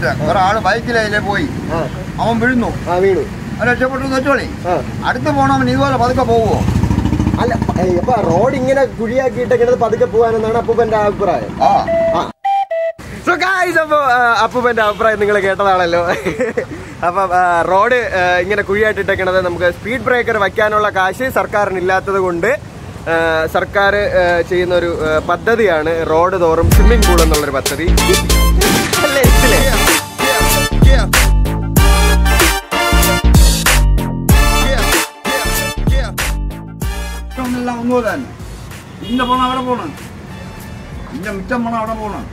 പറഞ്ഞിട്ട് ഒരാള് ബൈക്കിലതിലെ പോയി ആ അവൻ വീഴുന്നു ആ വീണു അവൻ രക്ഷപ്പെട്ടു വെച്ചോളി ആ അടുത്ത് പോണവൻ ഇതുപോലെ പതുക്കെ പോവുമോ അല്ല ഏയ്, അപ്പൊ റോഡ് ഇങ്ങനെ കുഴിയാക്കിയിട്ടെങ്ങനെ പതുക്കെ പോകാനെന്നാണ് അപ്പൂപ്പന്റെ അഭിപ്രായം ആ സോ ഗായ്സ് അപ്പോൾ അപ്പൂപ്പന്റെ അഭിപ്രായം നിങ്ങൾ കേട്ടതാണല്ലോ അപ്പം ആ, റോഡ് ആ, ഇങ്ങനെ കുഴിയായിട്ടിട്ടേക്കണത് നമുക്ക് സ്പീഡ് ബ്രേക്കർ വയ്ക്കാനുള്ള കാശ് സർക്കാരിന് ഇല്ലാത്തത് കൊണ്ട് ആ, സർക്കാർ ആ, ചെയ്യുന്ന ഒരു ആ, പദ്ധതിയാണ് റോഡ് തോറും സ്വിമ്മിംഗ് പൂൾ എന്നുള്ളൊരു പദ്ധതി അല്ലേ ഇതില്ലേ? എല്ലാം ഒന്നുമില്ല തന്നെ ഇന്ന പോണ അവിടെ പോണം ഇന്ന മിറ്റം പോണ അവിടെ പോണം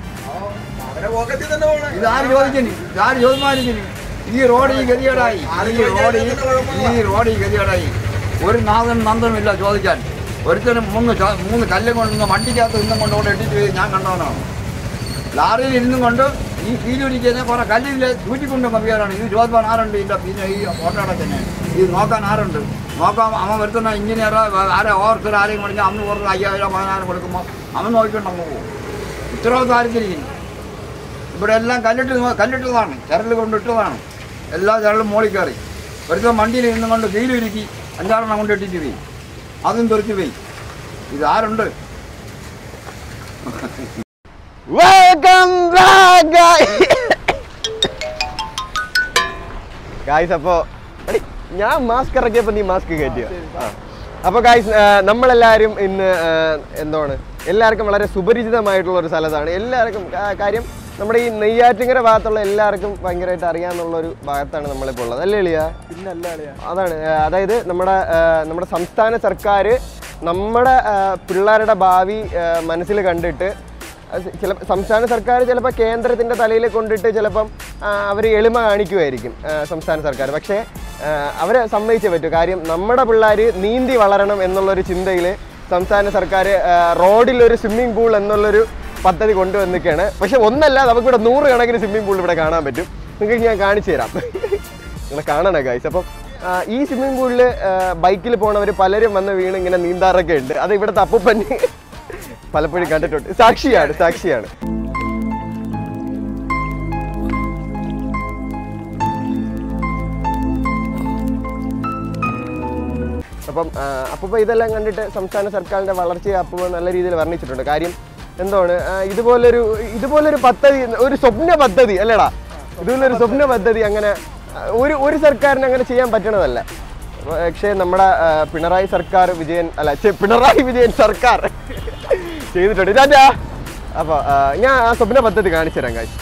ഇതാര് ചോദിക്കുന്നു ഇതാര് ചോദിമാനിക്കുന്നു ഈ റോഡ് ഈ ഗതികേടായി ഈ റോഡ് ഈ- ഈ റോഡ് ഈ ഗതികേടായി ഒരു നാഥനും നന്ദനുമില്ല ചോദിക്കാൻ ഒരുത്തനും മൂന്ന് ചോ- മൂന്ന് കല്ലും കൊണ്ട് ഇന്ന് വണ്ടിക്കകത്ത് ഇന്നും കൊണ്ട് കൊണ്ട് ഇട്ടിട്ട് പോയി ഞാൻ കണ്ടവനാണ് ലാറിയിൽ ഇരുന്നും കൊണ്ട് ഈ പീലൊരിക്കുന്ന കുറെ കല്ലിൽ ചൂറ്റിക്കൊണ്ട് കമ്പിയാറാണ് ഇത് ചോദിക്കാൻ ആരുണ്ട് ഇതിൻ്റെ പിന്നെ ഈ ഓട്ടോടെ തന്നെ ഇത് നോക്കാൻ ആരുണ്ട് നോക്കാൻ അവൻ വരുത്തുന്ന എഞ്ചിനീയർ ആരെ ഓർത്തർ ആരെയും കൊടുക്കുക അന്ന് കുറച്ച് അയ്യായിരം പതിനായിരം കൊടുക്കുമ്പോൾ അവൻ നോക്കിക്കൊണ്ടങ്ങ് പോകും ഉത്തരവാദിത്വം ആർക്കിരിക്കുന്നു ഇവിടെ എല്ലാം കല്ലിട്ട് കല്ലിട്ടതാണ് ചരൽ കൊണ്ടിട്ടതാണ് എല്ലാ ചരലും മോളിൽ കയറി ഒരുത്തം വണ്ടിയിൽ ഇരുന്നും കൊണ്ട് കീഴിലിരുക്കി അഞ്ചാറെണ്ണം കൊണ്ട് ഇട്ടിട്ട് പോയി അതും തെറിച്ച് പോയി ഇത് ആരുണ്ട് വെൽക്കം ഗായ്സ് അപ്പോ എടി, ഞാൻ മാസ്ക് ഇറക്കിയപ്പോ നീ മാസ്ക് കയറ്റിയ അപ്പൊ ഗായ്സ് നമ്മളെല്ലാവരും ഇന്ന് ആ, എന്താണ് എല്ലാവർക്കും വളരെ സുപരിചിതമായിട്ടുള്ള ഒരു സ്ഥലത്താണ് എല്ലാവർക്കും ആ, കാര്യം നമ്മുടെ ഈ നെയ്യാറ്റിങ്കര ഭാഗത്തുള്ള എല്ലാവർക്കും ഭയങ്കരമായിട്ട് അറിയാന്നുള്ള ഒരു ഭാഗത്താണ് നമ്മളിപ്പോൾ ഉള്ളത് അല്ലേ എളിയ അതാണ് ആ, അതായത് നമ്മുടെ ആ, നമ്മുടെ സംസ്ഥാന സർക്കാർ നമ്മുടെ ആ, പിള്ളേരുടെ ഭാവി മനസ്സിൽ കണ്ടിട്ട് അത് ചില സംസ്ഥാന സർക്കാർ ചിലപ്പോൾ കേന്ദ്രത്തിൻ്റെ തലയിൽ കൊണ്ടിട്ട് ചിലപ്പം അവർ എളിമ കാണിക്കുമായിരിക്കും ആ, സംസ്ഥാന സർക്കാർ പക്ഷേ അവർ സമ്മതിച്ചേ പറ്റൂ കാര്യം നമ്മുടെ പിള്ളേർ നീന്തി വളരണം എന്നുള്ളൊരു ചിന്തയിൽ സംസ്ഥാന സർക്കാർ റോഡിലൊരു സ്വിമ്മിംഗ് പൂൾ എന്നുള്ളൊരു പദ്ധതി കൊണ്ടുവന്നിരിക്കുകയാണ് പക്ഷെ ഒന്നല്ല നമുക്കിവിടെ നൂറ് കണക്കിന് സ്വിമ്മിംഗ് പൂൾ ഇവിടെ കാണാൻ പറ്റും നിങ്ങൾക്ക് ഞാൻ കാണിച്ചു തരാം നിങ്ങൾ കാണണേ ഗൈസ് അപ്പം ആ, ഈ സ്വിമ്മിംഗ് പൂളിൽ ബൈക്കിൽ പോണവർ പലരും വന്ന് വീണ് ഇങ്ങനെ നീന്താറൊക്കെ ഉണ്ട് അത് ഇവിടുത്തെ അപ്പൂപ്പൻ പലപ്പോഴും കണ്ടിട്ടുണ്ട് സാക്ഷിയാണ് സാക്ഷിയാണ് അപ്പം ആ, അപ്പൂപ്പ ഇതെല്ലാം കണ്ടിട്ട് സംസ്ഥാന സർക്കാരിന്റെ വളർച്ചയെ അപ്പൂപ്പ നല്ല രീതിയിൽ വർണ്ണിച്ചിട്ടുണ്ട് കാര്യം എന്താണ് ആ, ഇതുപോലൊരു ഇതുപോലൊരു പദ്ധതി ഒരു സ്വപ്ന പദ്ധതി അല്ലേടാ ഇതുപോലൊരു സ്വപ്ന പദ്ധതി അങ്ങനെ ആ, ഒരു ഒരു സർക്കാരിന് അങ്ങനെ ചെയ്യാൻ പറ്റണതല്ല പക്ഷേ നമ്മുടെ ആ, പിണറായി സർക്കാർ വിജയൻ അല്ല ഛെ, പിണറായി വിജയൻ സർക്കാർ ചെയ്തിട്ടുണ്ട് രാജാ അപ്പൊ ആ, ഞാൻ ആ സ്വപ്ന പദ്ധതി കാണിച്ചു തരാം കാശ്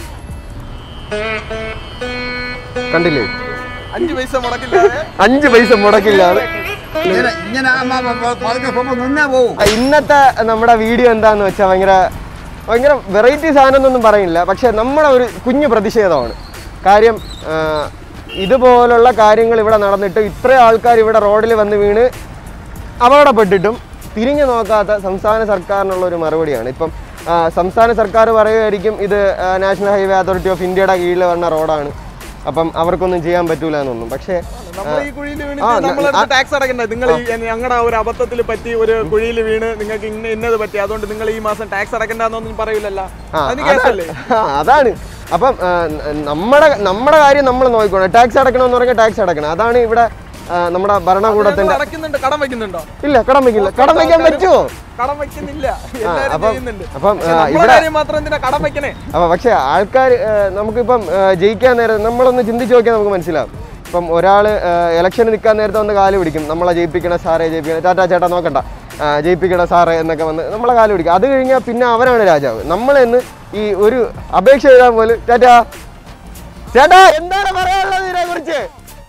കണ്ടില്ലേ അഞ്ച് പൈസ മുടക്കില്ലാതെ അഞ്ച് പൈസ മുടക്കില്ലാതെ ഇങ്ങനെ ഇങ്ങനെ ആകുമ്പോ പ- പതുക്കെ പോകുമ്പോൾ നിന്നേ പോവും ആ, ഇന്നത്തെ നമ്മുടെ വീഡിയോ എന്താന്ന് വെച്ചാൽ ഭയങ്കര ഭയങ്കര വെറൈറ്റി സാധനം എന്നൊന്നും പറയില്ല പക്ഷെ നമ്മുടെ ഒരു കുഞ്ഞു പ്രതിഷേധമാണ് കാര്യം ആ, ഇതുപോലുള്ള കാര്യങ്ങൾ ഇവിടെ നടന്നിട്ട് ഇത്രയും ആൾക്കാർ ഇവിടെ റോഡിൽ വന്ന് വീണ് അപകടപ്പെട്ടിട്ടും തിരിഞ്ഞു നോക്കാത്ത സംസ്ഥാന സർക്കാരിനുള്ള ഒരു മറുപടിയാണ് ഇപ്പം ആ, സംസ്ഥാന സർക്കാർ പറയുമായിരിക്കും ഇത് ആ, നാഷണൽ ഹൈവേ അതോറിറ്റി ഓഫ് ഇന്ത്യയുടെ കീഴിൽ വന്ന റോഡാണ് അപ്പം അവർക്കൊന്നും ചെയ്യാൻ പറ്റൂല എന്നൊന്നും പക്ഷേ നമ്മൾ ഈ കുഴിയിൽ ആ, വീണിട്ട് നമ്മളടുത്ത് ആ- ടാക്സ് അടക്കണ്ട നിങ്ങൾ ഞങ്ങളുടെ ഒരു അബദ്ധത്തിൽ പറ്റി ഒരു കുഴിയിൽ വീണ് നിങ്ങൾക്ക് ഇന്ന ഇന്നത് പറ്റി അതുകൊണ്ട് നിങ്ങൾ ഈ മാസം ടാക്സ് അടക്കണ്ടെന്നൊന്നും പറയൂലല്ലോ ആ, അതിന് അതാ- കേസല്ലേ ആ, അതാണ് അപ്പം ആ, ന- നമ്മുടെ നമ്മുടെ കാര്യം നമ്മൾ നോക്കണം ടാക്സ് അടക്കണമെന്ന് പറഞ്ഞാൽ ടാക്സ് അടക്കണം അതാണ് ഇവിടെ ആ, നമ്മുടെ ഭരണകൂടത്തിന്റെ അടക്കുന്നുണ്ട് കടം വെക്കുന്നുണ്ടോ ഇല്ല കടം വയ്ക്കില്ല കടം വയ്ക്കാൻ പറ്റുമോ കടം വെക്കുന്നില്ല എല്ലാവരും അപ്പം- ചെയ്യുന്നുണ്ട് അപ്പം, പക്ഷെ ആ, നമ്മുടെ ഇവിടെ- കാര്യം മാത്രം എന്തിനാ കടം വെക്കണേ അപ്പൊ പക്ഷെ ആൾക്കാർ നമുക്കിപ്പം ആ, ജയിക്കാൻ നേരം നമ്മളൊന്ന് ചിന്തിച്ച് നോക്കിയാൽ നമുക്ക് മനസ്സിലാവും ഇപ്പം ഒരാൾ ഇലക്ഷന് നിൽക്കാൻ നേരത്തെ വന്ന് കാല് പിടിക്കും നമ്മളെ ജയിപ്പിക്കണ സാറേ ജയിപ്പിക്കണ ടാറ്റാ ചേട്ടാ നോക്കണ്ട ആ, ജയിപ്പിക്കണ സാറേ എന്നൊക്കെ വന്ന് നമ്മളെ കാല് പിടിക്കും അത് കഴിഞ്ഞാൽ പിന്നെ അവരാണ് രാജാവ് നമ്മളെന്ന് ഈ ഒരു അപേക്ഷ എഴുതാൻ പോലും ടാറ്റാ ചേട്ടാ എന്താണ് പറയാനുള്ളത് ഇതിനെ കുറിച്ച്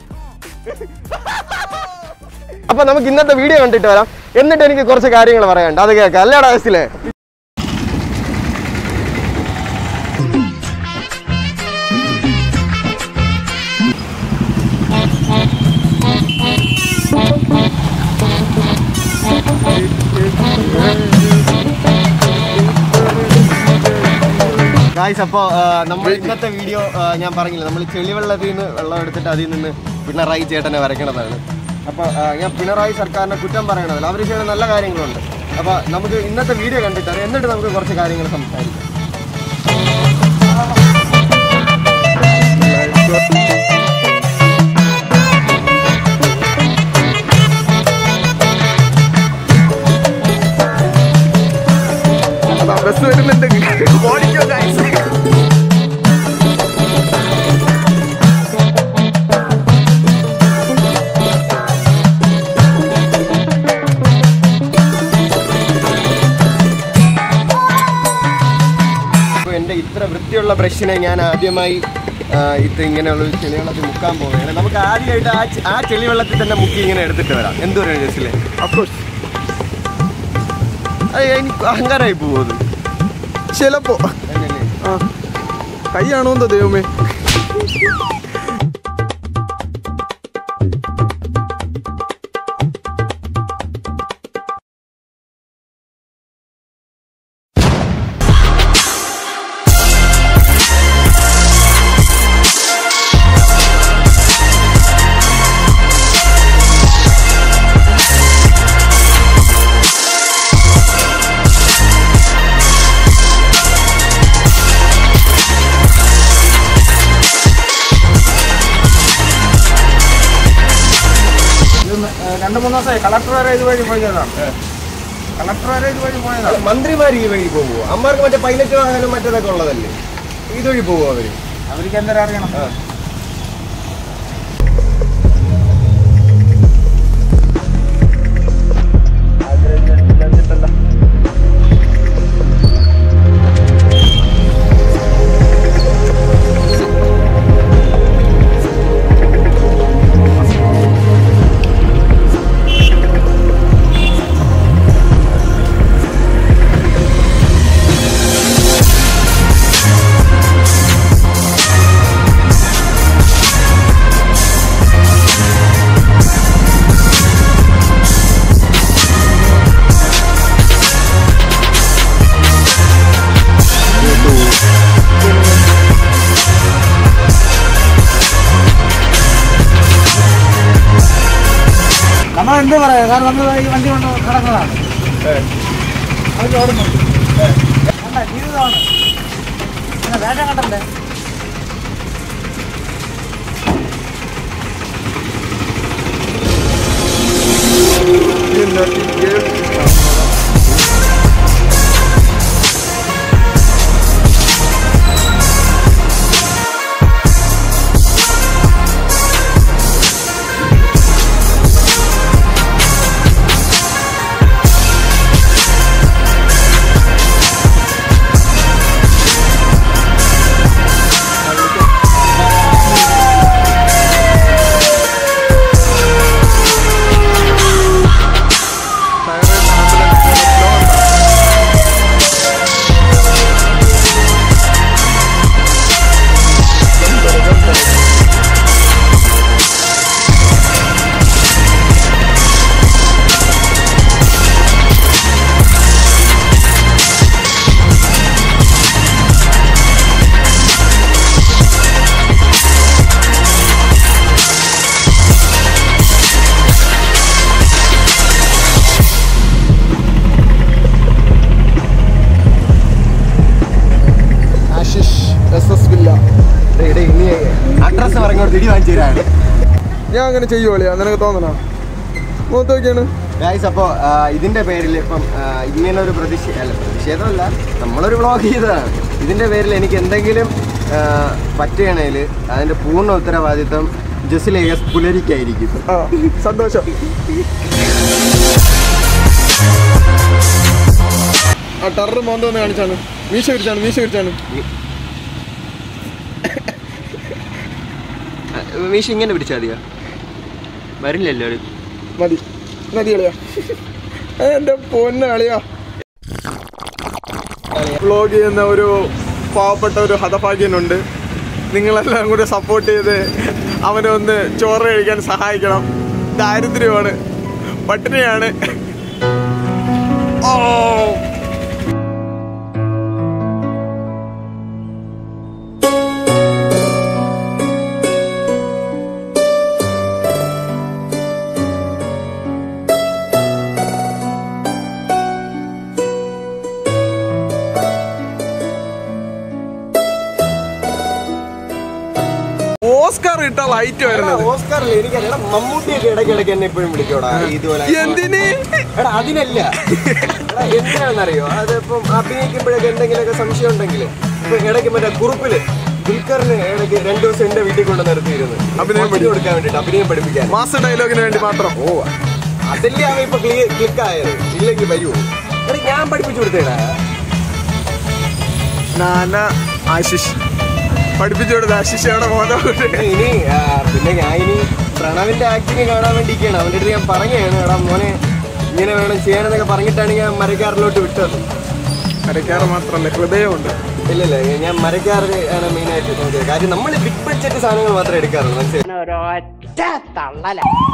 അപ്പൊ നമുക്ക് ഇന്നത്തെ വീഡിയോ കണ്ടിട്ട് വരാം എന്നിട്ട് എനിക്ക് കുറച്ച് കാര്യങ്ങൾ പറയാനുണ്ട് അത് കേൾക്കാം അല്ലേടാ വയസ്സിലെ ഗായ്സ് അപ്പോൾ നമ്മൾ ഇന്നത്തെ വീഡിയോ ഞാൻ പറഞ്ഞില്ല നമ്മൾ ചെളിവെള്ളത്തിൽ നിന്ന് വെള്ളം എടുത്തിട്ട് അതിൽ നിന്ന് പിണറായി ചേട്ടനെ വരയ്ക്കണതാണ് അപ്പോൾ ഞാൻ പിണറായി സർക്കാരിനെ കുറ്റം പറയണതല്ല അവർ ചെയ്യുന്ന നല്ല കാര്യങ്ങളുണ്ട് അപ്പോൾ നമുക്ക് ഇന്നത്തെ വീഡിയോ കണ്ടിട്ട് അറിയാം. എന്നിട്ട് നമുക്ക് കുറച്ച് കാര്യങ്ങൾ സംസാരിക്കാം ഓടിക്കോ guys. അപ്പോൾ എൻ്റെ ഇത്ര വൃത്തിയുള്ള ബ്രഷിനെ ഞാൻ ആദ്യമായി ആ, ഇത് ഇങ്ങനെയുള്ള ഒരു ചെളിവെള്ളത്തിൽ മുക്കാൻ പോവുകയാണ് നമുക്ക് ആദ്യമായിട്ട് ആ ചെ- ആ ചെളിവെള്ളത്തിൽ തന്നെ മുക്കി ഇങ്ങനെ എടുത്തിട്ട് വരാം എന്ത് പറയുക ജസ്സിലെ Of course. അത് എനിക്ക് അഹങ്കാരമായി പോകുന്നത് ചിലപ്പോ ആ കൈയാണോ എന്തോ ദൈവമേ ഇത് രണ്ട് മൂന്ന് ദിവസമായി കളക്ടർ വരെ ഇതുവഴി പോയതാണ് കളക്ടർ വരെ ഇതുവഴി പോയതാണ് മന്ത്രിമാർ ഈ വഴി പോകുമോ അമ്മമാർക്ക് മറ്റേ പൈലറ്റ് വാഹനം മറ്റേതൊക്കെ ഉള്ളതല്ലേ ഇതുവഴി പോകുമോ അവര് അവർക്ക് എന്തെങ്കിലും അറിയണം ആ. നമ്മൾ എന്ത് പറയാ കാരണം നമ്മൾ ഈ വണ്ടി കൊണ്ട് കിടക്കുന്നതാണ് അവർ ഓടുന്നുണ്ട് കണ്ട ജീവിതമാണ് പിന്നെ വേഷം കണ്ടല്ലേ Ashish S S villa address പറഞ്ഞോട് തിരി വാങ്ങിച്ചു തരാണ് ഞാൻ അങ്ങനെ ചെയ്യുവോളിയാ നിനക്ക് തോന്നണോ മൂത്ത് നോക്കിയാണ് ഗായ്സ് അപ്പോൾ ഇതിന്റെ പേരിൽ ഇപ്പം ആ, ഇങ്ങനെ ഒരു പ്രതിഷേധം അല്ല പ്രതിഷേധമല്ല നമ്മളൊരു വ്ളോഗ് ചെയ്തതാണ് ഇതിന്റെ പേരിൽ എനിക്ക് എന്തെങ്കിലും ആ, പറ്റുകയാണെങ്കിൽ അതിന്റെ പൂർണ്ണ ഉത്തരവാദിത്വം ജസിലേഖസ് പുലരിക്കായിരിക്കും ആ സന്തോഷം ആ ടറ് മോന്ത ഒന്ന് കാണിച്ചാണ് മീശ വിരിച്ചാണ് മീശ വിരിച്ചാണ് മീശ ഇങ്ങനെ പിടിച്ചാൽ മതിയോ വരില്ലല്ലോ ഒരു മതി മതി കളിയാ എൻ്റെ പൊന്ന കളിയാ വ്ളോഗ് ചെയ്യുന്ന ഒരു പാവപ്പെട്ട ഒരു ഹതഭാഗ്യനുണ്ട് നിങ്ങളെല്ലാം കൂടി സപ്പോർട്ട് ചെയ്ത് അവനെ ഒന്ന് ചോറ് കഴിക്കാൻ സഹായിക്കണം ദാരിദ്ര്യമാണ് പട്ടിണിയാണ് ഓ ഓ ഓസ്കാർ ഇട്ട ലൈറ്റ് വരുന്നത് ഓസ്കാറല്ലേ എനിക്കറിയാം മമ്മൂട്ടിയൊക്കെ ഇടയ്ക്കിടയ്ക്ക് എന്നെ ഇപ്പോഴും വിളിക്കോടാ ഇതുപോലെ എന്തിന് എടാ അതിനല്ല എടാ എന്തിനാണെന്നറിയോ അതിപ്പം അഭിനയിക്കുമ്പോഴൊക്കെ എന്തെങ്കിലുമൊക്കെ സംശയം ഉണ്ടെങ്കിൽ ഇപ്പൊ ഇടയ്ക്ക് മറ്റേ കുറുപ്പില് ദുൽഖറിന് ഇടയ്ക്ക് രണ്ടു ദിവസം എന്റെ വീട്ടിൽ കൊണ്ട് നിർത്തിയിരുന്നു അഭിനയം coaching കൊടുക്കാൻ വേണ്ടിട്ട് അഭിനയം പഠിപ്പിക്കാൻ മാസ് ഡയലോഗിന് വേണ്ടി മാത്രം ഓ അതല്ലേ അവൻ ഇപ്പൊ ക്ലിക്ക് ആയത് ഇല്ലെങ്കിൽ വരൂ എടാ ഞാൻ പഠിപ്പിച്ചു കൊടുത്തേടാ നാന ആശിഷ് പഠിപ്പിച്ചു കൊടുത്ത ആശിഷാണ് മോനെ ഇനി ആ, പിന്നെ ഞാൻ ഇനി പ്രണവിന്റെ ആക്ടിങ് കാണാൻ വേണ്ടിയിരിക്കുകയാണ് അവന്റെ അടുത്ത് ഞാൻ പറഞ്ഞാണ് എടാ മോനെ ഇങ്ങനെ വേണം ചെയ്യാനെന്നൊക്കെ പറഞ്ഞിട്ടാണ് ഞാൻ മരക്കാറിലോട്ട് വിട്ടത് മരക്കാറ് മാത്രമല്ല ഹൃദയമുണ്ട് ഇല്ല ഇല്ല ഞാൻ മരക്കാറ് ആണ് മെയിൻ ആയിട്ട് നോക്കിയത് കാര്യം നമ്മൾ ബിഗ് ബഡ്ജറ്റ് സാധനങ്ങൾ മാത്രമേ എടുക്കാറുള്ളൂ മനസ്സിലായി ഒരൊറ്റ തള്ളല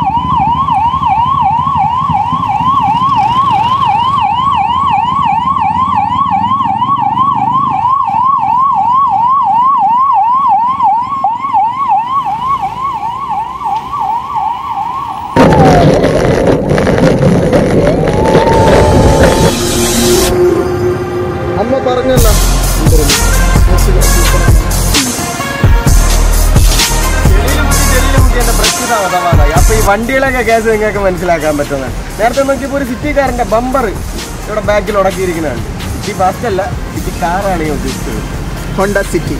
അമ്മ പറഞ്ഞല്ല അപ്പൊ ഈ വണ്ടികളൊക്കെ കേസ് നിങ്ങൾക്ക് മനസ്സിലാക്കാൻ പറ്റുന്നത് നേരത്തെ നോക്കിയപ്പോ ഒരു സിറ്റിക്കാരന്റെ ബമ്പർ ഇവിടെ ബാക്കിൽ ഉടക്കിയിരിക്കുന്നതാണ് സിറ്റി ബസ് അല്ല സിറ്റി കാറാണ് ഈ ഉദ്ദേശിച്ചത് ഹോണ്ട സിറ്റി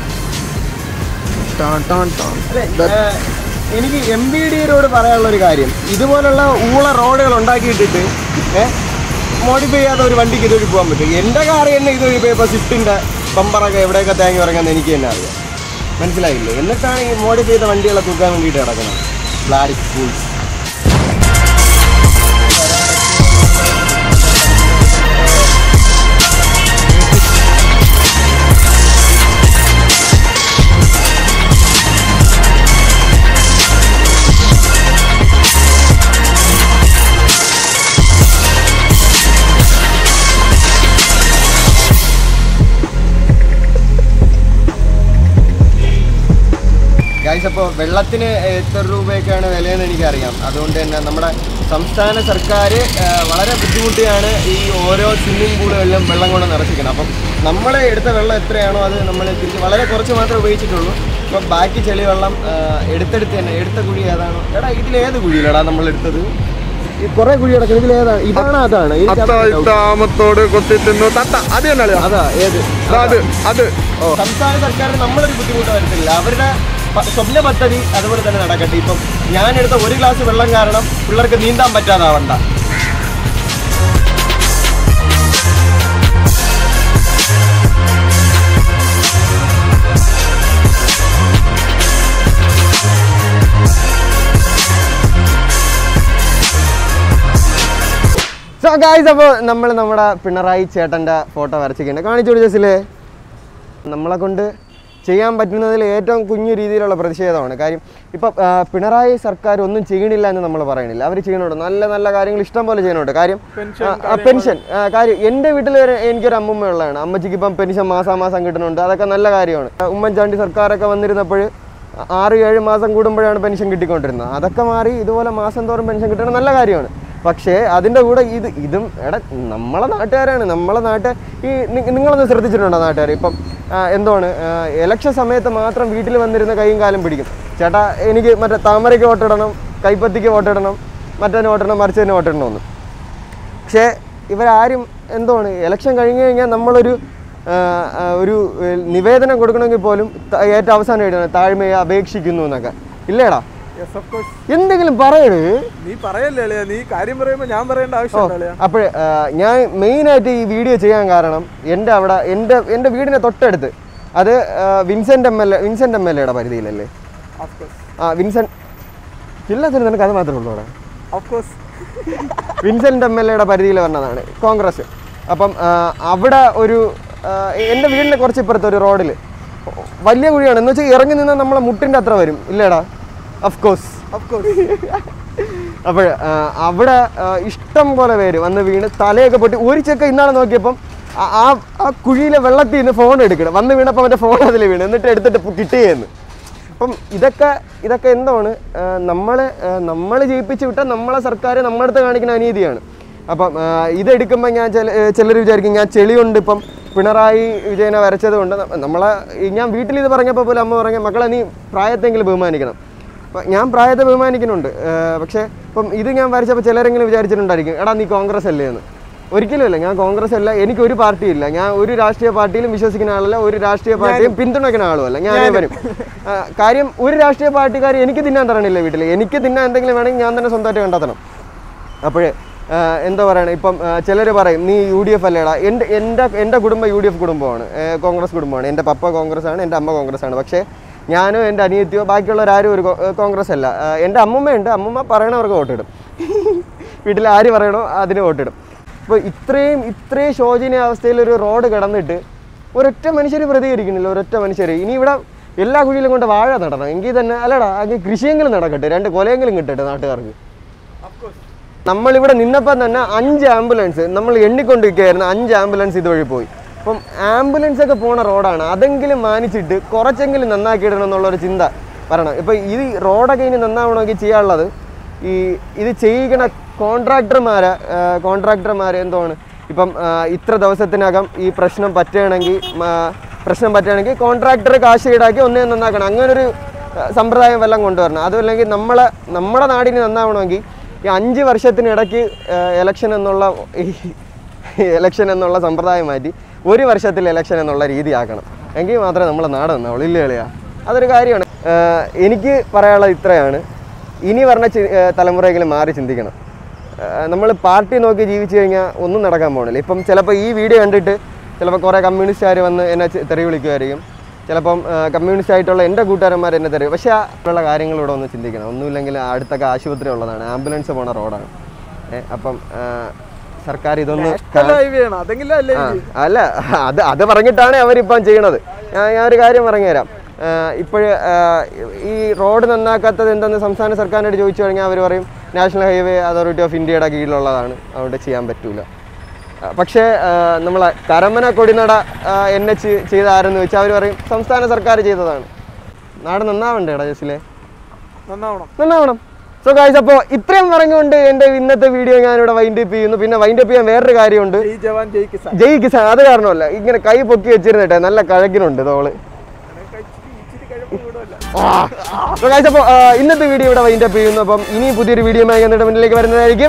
അല്ലെ, ഏഹ്, എനിക്ക് എം ബി ഡിയോട് പറയാനുള്ള ഒരു കാര്യം ഇതുപോലുള്ള ഊള റോഡുകൾ ഉണ്ടാക്കിയിട്ടിട്ട് മോഡിഫൈ ചെയ്യാത്ത ഒരു വണ്ടിക്ക് ഇതുവഴി പോകാൻ പറ്റും എൻ്റെ കാർ തന്നെ ഇതുവഴി പോയപ്പോൾ സ്വിഫ്റ്റിൻ്റെ ബമ്പറൊക്കെ എവിടെയൊക്കെ തേങ്ങി ഇറങ്ങാന്ന് എനിക്ക് തന്നെ അറിയാം മനസ്സിലായില്ലേ എന്നിട്ടാണ് ഈ മോഡിഫൈ ചെയ്ത വണ്ടികളെ തൂക്കാൻ വേണ്ടിയിട്ട് കിടക്കുന്നത് ബ്ലാഡി ഫൂൾസ് ഗൈസ് അപ്പോൾ വെള്ളത്തിന് എത്ര രൂപയൊക്കെയാണ് വിലയെന്ന് എനിക്കറിയാം അതുകൊണ്ട് തന്നെ നമ്മുടെ സംസ്ഥാന സർക്കാർ വളരെ ബുദ്ധിമുട്ടിയാണ് ഈ ഓരോ സ്വിമ്മിംഗ് പൂളുകളിലും വെള്ളം കൊണ്ട് നിറച്ചിരിക്കുന്നത് അപ്പം നമ്മൾ എടുത്ത വെള്ളം എത്രയാണോ അത് നമ്മൾ തിരിച്ച് വളരെ കുറച്ച് മാത്രമേ ഉപയോഗിച്ചിട്ടുള്ളൂ അപ്പോൾ ബാക്കി ചെളി വെള്ളം ആ, എടുത്തെടുത്ത് തന്നെ എടുത്ത കുഴി ഏതാണോ എടാ ഇതിലേത് കുഴിയിലടാ നമ്മൾ എടുത്തത് ഈ കുറേ കുഴി കിടക്കുന്നത് ഇതിലേതാണ് ഇതാണ് അതാണ് എനിക്ക് അതാ doubt. അത്താമത്തോട് കൊത്തി തിന്നു തത്ത അത് തന്നെ അളിയാ. അതാ ഏത് ദാ അത് അത് സംസ്ഥാന സർക്കാരിന് നമ്മളൊരു ബുദ്ധിമുട്ട് വരുത്തില്ല അവരുടെ പ- സ്വപ്ന പദ്ധതി അതുപോലെ തന്നെ നടക്കട്ടെ ഇപ്പം ഞാൻ എടുത്ത ഒരു ഗ്ലാസ് വെള്ളം കാരണം പിള്ളേർക്ക് നീന്താൻ പറ്റാതാവണ്ട സോ ഗായ്സ് അപ്പോൾ നമ്മൾ നമ്മുടെ പിണറായി ചേട്ടൻ്റെ ഫോട്ടോ വരച്ചിട്ടുണ്ട് കാണിച്ചു കൊടുത്തേ നമ്മളെ കൊണ്ട് ചെയ്യാൻ പറ്റുന്നതിൽ ഏറ്റവും കുഞ്ഞു രീതിയിലുള്ള പ്രതിഷേധമാണ് കാര്യം ഇപ്പം ആ, പിണറായി സർക്കാർ ഒന്നും ചെയ്യണില്ല എന്ന് നമ്മൾ പറയണില്ല അവർ ചെയ്യണുണ്ട് നല്ല നല്ല കാര്യങ്ങൾ ഇഷ്ടം പോലെ ചെയ്യുന്നുണ്ട് കാര്യം ആ, ആ, പെൻഷൻ ആ, കാര്യം എൻ്റെ വീട്ടിൽ വരെ എനിക്കൊരു അമ്മൂമ്മ ഉള്ളതാണ് അമ്മച്ചിക്ക് ഇപ്പം പെൻഷൻ മാസാമാസം കിട്ടുന്നുണ്ട് അതൊക്കെ നല്ല കാര്യമാണ് ആ, ഉമ്മൻചാണ്ടി സർക്കാരൊക്കെ വന്നിരുന്നപ്പോൾ ആറ് ഏഴ് മാസം കൂടുമ്പോഴാണ് പെൻഷൻ കിട്ടിക്കൊണ്ടിരുന്നത് അതൊക്കെ മാറി ഇതുപോലെ മാസം തോറും പെൻഷൻ കിട്ടണം നല്ല കാര്യമാണ് പക്ഷേ അതിൻ്റെ കൂടെ ഇത് ഇതും എടാ നമ്മളെ നാട്ടുകാരാണ് നമ്മളെ നാട്ട് ഈ നി- നിങ്ങളൊന്ന് ശ്രദ്ധിച്ചിട്ടുണ്ടോ നാട്ടുകാർ ഇപ്പം ആ, എന്താണ് ഇലക്ഷൻ സമയത്ത് മാത്രം വീട്ടിൽ വന്നിരുന്ന കൈയും കാലും പിടിക്കും ചേട്ടാ എനിക്ക് മറ്റേ താമരയ്ക്ക് വോട്ടിടണം കൈപ്പത്തിക്ക് വോട്ടിടണം മറ്റേന് വോട്ടിടണം മറിച്ചതിന് വോട്ടിടണമെന്ന് പക്ഷേ ഇവരാരും എന്താണ് ഇലക്ഷൻ കഴിഞ്ഞ് കഴിഞ്ഞാൽ നമ്മളൊരു ആ, ആ, ഒരു ഏ, നിവേദനം കൊടുക്കണമെങ്കിൽ പോലും ത- ഏറ്റവും അവസാനം എഴുതണം താഴ്മയെ അപേക്ഷിക്കുന്നു എന്നൊക്കെ ഇല്ലേടാ എന്തെങ്കിലും പറയണേ നീ പറയല്ലേ അളിയാ നീ കാര്യം പറയുമ്പോ ഞാൻ പറയേണ്ട ആവശ്യമുണ്ടോ അളിയാ അപ്പോൾ ഞാൻ മെയിനായിട്ട് ഈ വീഡിയോ ചെയ്യാൻ കാരണം എൻ്റെ അവിടെ എൻ്റെ എൻ്റെ വീടിൻ്റെ തൊട്ടടുത്ത് അത് ആ, Vincent M L A Vincent M L എയുടെ പരിധിയിലല്ലേ ആ വിൻസെൻ്റ് എല്ലാത്തിനും നിനക്ക് അത് മാത്രമേ ഉള്ളൂ അവിടെ ഓഫ്കോഴ്സ് വിൻസെൻ്റ് എം എൽ എയുടെ പരിധിയിൽ വന്നതാണ് കോൺഗ്രസ് അപ്പം ആ, അവിടെ ഒരു ആ, എൻ്റെ വീടിൻ്റെ കുറച്ച് ഇപ്പുറത്ത് ഒരു റോഡിൽ വലിയ കുഴിയാണ് എന്ന് വെച്ചാൽ ഇറങ്ങി നിന്നാൽ നമ്മളെ മുട്ടിൻ്റെ അത്ര വരും ഇല്ലേടാ ഓഫ് കോഴ്സ് അപ്പോൾ അവിടെ ആ, ഇഷ്ടം പോലെ പേര് വന്ന് വീണ് തലയൊക്കെ പൊട്ടി ഒരു ചെക്ക ഇന്നാളെ നോക്കിയപ്പം ആ- ആ ആ കുഴിയിലെ വെള്ളത്തിൽ നിന്ന് ഫോൺ എടുക്കണം വന്ന് വീണപ്പോൾ അവൻ്റെ ഫോൺ അതിൽ വീണ് എന്നിട്ട് എടുത്തിട്ട് ഇപ്പൊ കിട്ടുകയെന്ന് അപ്പം ഇതൊക്കെ ഇതൊക്കെ എന്താണ് നമ്മൾ നമ്മൾ ജയിപ്പിച്ച് വിട്ടാൽ നമ്മളെ സർക്കാർ നമ്മുടെ അടുത്ത് കാണിക്കുന്ന അനീതിയാണ് അപ്പം ആ, ഇതെടുക്കുമ്പോൾ ഞാൻ ചില ചിലർ വിചാരിക്കും ഞാൻ ചെളി കൊണ്ട് ഇപ്പം പിണറായി വിജയനെ വരച്ചത് കൊണ്ട് ന- നമ്മളെ ഈ ഞാൻ വീട്ടിൽ ഇത് പറഞ്ഞപ്പോൾ പോലും അമ്മ പറഞ്ഞ മക്കളെ നീ പ്രായത്തെങ്കിലും ബഹുമാനിക്കണം അപ്പം ഞാൻ പ്രായത്തെ ബഹുമാനിക്കുന്നുണ്ട് ആ, പക്ഷേ ഇപ്പം ഇത് ഞാൻ വരച്ചപ്പോൾ ചിലരെങ്കിലും വിചാരിച്ചിട്ടുണ്ടായിരിക്കും എടാ നീ കോൺഗ്രസ് അല്ലേ എന്ന് ഒരിക്കലുമല്ല ഞാൻ കോൺഗ്രസ് അല്ല എനിക്ക് ഒരു പാർട്ടിയില്ല ഞാൻ ഒരു രാഷ്ട്രീയ പാർട്ടിയിലും വിശ്വസിക്കുന്ന ആളല്ല ഒരു രാഷ്ട്രീയ പാർട്ടിയും പിന്തുണയ്ക്കുന്ന ആളുമല്ല ഞാനേ വരും ആ, കാര്യം ഒരു രാഷ്ട്രീയ പാർട്ടിക്കാർ എനിക്ക് തിന്നാൻ തരണില്ല വീട്ടിൽ എനിക്ക് തിന്നാൻ എന്തെങ്കിലും വേണമെങ്കിൽ ഞാൻ തന്നെ സ്വന്തമായിട്ട് കണ്ടെത്തണം അപ്പോഴേ എന്താ പറയണേ ഇപ്പം ചിലർ പറയും നീ യു ഡി എഫ് അല്ലേടാ എൻ്റെ എൻ്റെ എൻ്റെ കുടുംബം യു ഡി എഫ് കുടുംബമാണ് ആ, കോൺഗ്രസ് കുടുംബമാണ് എൻ്റെ പപ്പ കോൺഗ്രസ് ആണ് എൻ്റെ അമ്മ കോൺഗ്രസ് ആണ് പക്ഷേ ഞാനോ എൻ്റെ അനിയത്തിയോ ബാക്കിയുള്ളവരാരും ഒരു കോ- കോൺഗ്രസ് അല്ല ആ, എൻ്റെ അമ്മമ്മയുണ്ട് അമ്മമ്മ പറയണവർക്ക് വോട്ടിടും വീട്ടിൽ ആര് പറയണോ അതിന് വോട്ടിടും അപ്പോൾ ഇത്രയും ഇത്രയും ശോചനീയ അവസ്ഥയിൽ ഒരു റോഡ് കിടന്നിട്ട് ഒരൊറ്റ മനുഷ്യർ പ്രതികരിക്കുന്നില്ല ഒരൊറ്റ മനുഷ്യർ ഇനി ഇവിടെ എല്ലാ കുഴിയിലും കൊണ്ട് വാഴ നടണം എങ്കിൽ തന്നെ അല്ലടാ അങ്ങ് കൃഷിയെങ്കിലും നടക്കട്ടെ രണ്ട് കൊലയെങ്കിലും കിട്ടട്ടെ നാട്ടുകാർക്ക് നമ്മളിവിടെ നിന്നപ്പം തന്നെ അഞ്ച് ആംബുലൻസ് നമ്മൾ എണ്ണിക്കൊണ്ടിരിക്കുകയായിരുന്നു അഞ്ച് ആംബുലൻസ് ഇതുവഴി പോയി അപ്പം ആംബുലൻസ് ഒക്കെ പോണ റോഡാണ് അതെങ്കിലും മാനിച്ചിട്ട് കുറച്ചെങ്കിലും നന്നാക്കിയിടണം എന്നുള്ളൊരു ചിന്ത പറയണം ഇപ്പം ഇത് റോഡൊക്കെ ഇനി നന്നാവണമെങ്കിൽ ചെയ്യാനുള്ളത് ഈ ഇത് ചെയ്യിക്കണ കോൺട്രാക്ടർമാരെ കോൺട്രാക്ടർമാർ എന്താണ് ഇപ്പം ആ, ഇത്ര ദിവസത്തിനകം ഈ പ്രശ്നം പറ്റുകയാണെങ്കിൽ പ്രശ്നം പറ്റുകയാണെങ്കിൽ കോൺട്രാക്ടർ കാശ് ഈടാക്കി ഒന്നേ നന്നാക്കണം അങ്ങനൊരു ആ, സമ്പ്രദായം വല്ലതും കൊണ്ടുവരണം അതുമല്ലെങ്കിൽ നമ്മളെ നമ്മുടെ നാടിന് നന്നാവണമെങ്കിൽ ഈ അഞ്ച് വർഷത്തിനിടയ്ക്ക് എലക്ഷൻ എന്നുള്ള ഈ എലക്ഷൻ എന്നുള്ള സമ്പ്രദായം മാറ്റി ഒരു വർഷത്തിൽ എലക്ഷൻ എന്നുള്ള രീതി ആക്കണം എങ്കിൽ മാത്രമേ നമ്മളെ നാട് നന്നാവുള്ളൂ ഇല്ല കളിയാ അതൊരു കാര്യമാണ് ആ, എനിക്ക് പറയാനുള്ളത് ഇത്രയാണ് ഇനി പറഞ്ഞ തലമുറയെങ്കിലും മാറി ചിന്തിക്കണം നമ്മൾ പാർട്ടി നോക്കി ജീവിച്ചു കഴിഞ്ഞാൽ ഒന്നും നടക്കാൻ പോകണില്ല ഇപ്പം ചിലപ്പോൾ ഈ വീഡിയോ കണ്ടിട്ട് ചിലപ്പോൾ കുറേ കമ്മ്യൂണിസ്റ്റുകാർ വന്ന് എന്നെ ചെ- തെറി വിളിക്കുമായിരിക്കും ചിലപ്പം കമ്മ്യൂണിസ്റ്റ് ആയിട്ടുള്ള എൻ്റെ കൂട്ടുകാരന്മാർ എന്നെ തെറി പക്ഷേ ആ ഉള്ള കാര്യങ്ങളിവിടെ ഒന്ന് ചിന്തിക്കണം ഒന്നുമില്ലെങ്കിൽ അടുത്തൊക്കെ ആശുപത്രി ഉള്ളതാണ് ആംബുലൻസ് പോണ റോഡാണ് ഏ, അപ്പം ആ, സർക്കാർ ഇതൊന്ന് കാ- ഹൈവേയാണ് അതെങ്കിലും അല്ലേ ആ, അല്ല അത് അത് പറഞ്ഞിട്ടാണ് അവരിപ്പം ചെയ്യണത് ഞാൻ ഞാൻ ഒരു കാര്യം പറഞ്ഞുതരാം ഇപ്പോഴ് ഈ റോഡ് നന്നാക്കാത്തത് എന്തെന്ന് സംസ്ഥാന സർക്കാരിനോട് ചോദിച്ചു കഴിഞ്ഞാൽ അവർ പറയും നാഷണൽ ഹൈവേ അതോറിറ്റി ഓഫ് ഇന്ത്യയുടെ കീഴിലുള്ളതാണ് അതുകൊണ്ട് ചെയ്യാൻ പറ്റൂല ആ, പക്ഷേ നമ്മളെ കരമന കൊടിനട എൻ എച്ച് ചെയ്ത ആരെന്ന് വെച്ചാൽ അവർ പറയും സംസ്ഥാന സർക്കാർ ചെയ്തതാണ് നാട് നന്നാവണ്ടേടാ ജസിലെ നന്നാവണം നന്നാവണം സോ ഗായ്സ് അപ്പോൾ ഇത്രയും പറഞ്ഞുകൊണ്ട് എൻ്റെ ഇന്നത്തെ വീഡിയോ ഞാനിവിടെ വൈൻഡ് അപ്പ് ചെയ്യുന്നു പിന്നെ വൈൻഡ് അപ്പ് ചെയ്യാൻ വേറൊരു കാര്യമുണ്ട് ജയ് ജവാൻ ജയ് കിസാൻ ജയ് കിസാൻ അത് കാരണമല്ല ഇങ്ങനെ കൈ പൊക്കി വെച്ചിരുന്നിട്ടെ നല്ല കഴകിനുണ്ട് തോള് So guys, അപ്പൊ ആ, ഇന്നത്തെ വീഡിയോ ഇവിടെ വൈൻഡ് അപ്പ് ചെയ്യുന്നു അപ്പം ഇനി പുതിയൊരു വീഡിയോ എന്നിട്ട് മുന്നിലേക്ക് വരുന്നതായിരിക്കും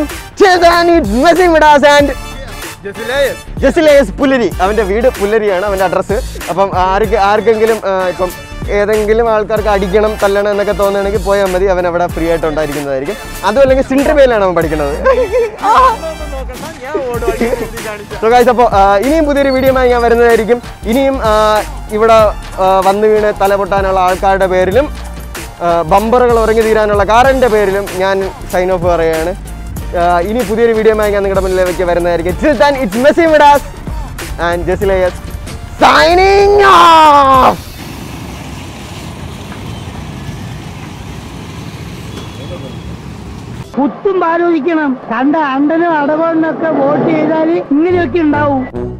ജസിലേസ് പുല്ലരി അവന്റെ വീട് പുല്ലരിയാണ് അവന്റെ അഡ്രസ്സ് അപ്പം ആർക്ക് ആർക്കെങ്കിലും ആ, ഇപ്പം ഏതെങ്കിലും ആൾക്കാർക്ക് അടിക്കണം തല്ലണം എന്നൊക്കെ തോന്നുകയാണെങ്കിൽ പോയാൽ മതി അവൻ അവിടെ ഫ്രീ ആയിട്ട് ഉണ്ടായിരിക്കുന്നതായിരിക്കും അതും അല്ലെങ്കിൽ സിൻട്രിബയിലാണ് അവൻ പഠിക്കുന്നത് സോ ഗൈസ് അപ്പോൾ ഇനിയും പുതിയൊരു വീഡിയോ ഞാൻ വരുന്നതായിരിക്കും ഇനിയും ആ, ഇവിടെ ആ, വന്നു വീണ് തലപൊട്ടാനുള്ള ആൾക്കാരുടെ പേരിലും ബമ്പറുകൾ ഉറങ്ങി തീരാനുള്ള കാറിൻ്റെ പേരിലും ഞാൻ സൈൻ ഓഫ് പറയുകയാണ് ആ, ഇനി പുതിയൊരു വീഡിയോ ഞാൻ നിങ്ങളുടെ മുന്നിലേക്ക് വരുന്നതായിരിക്കും Till then, it's Messi Midas and Jesilayas signing off! കുത്തും ആലോചിക്കണം കണ്ട അണ്ടനും അടവണ്ണൊക്കെ വോട്ട് ചെയ്താൽ ഇങ്ങനെയൊക്കെ ഉണ്ടാവും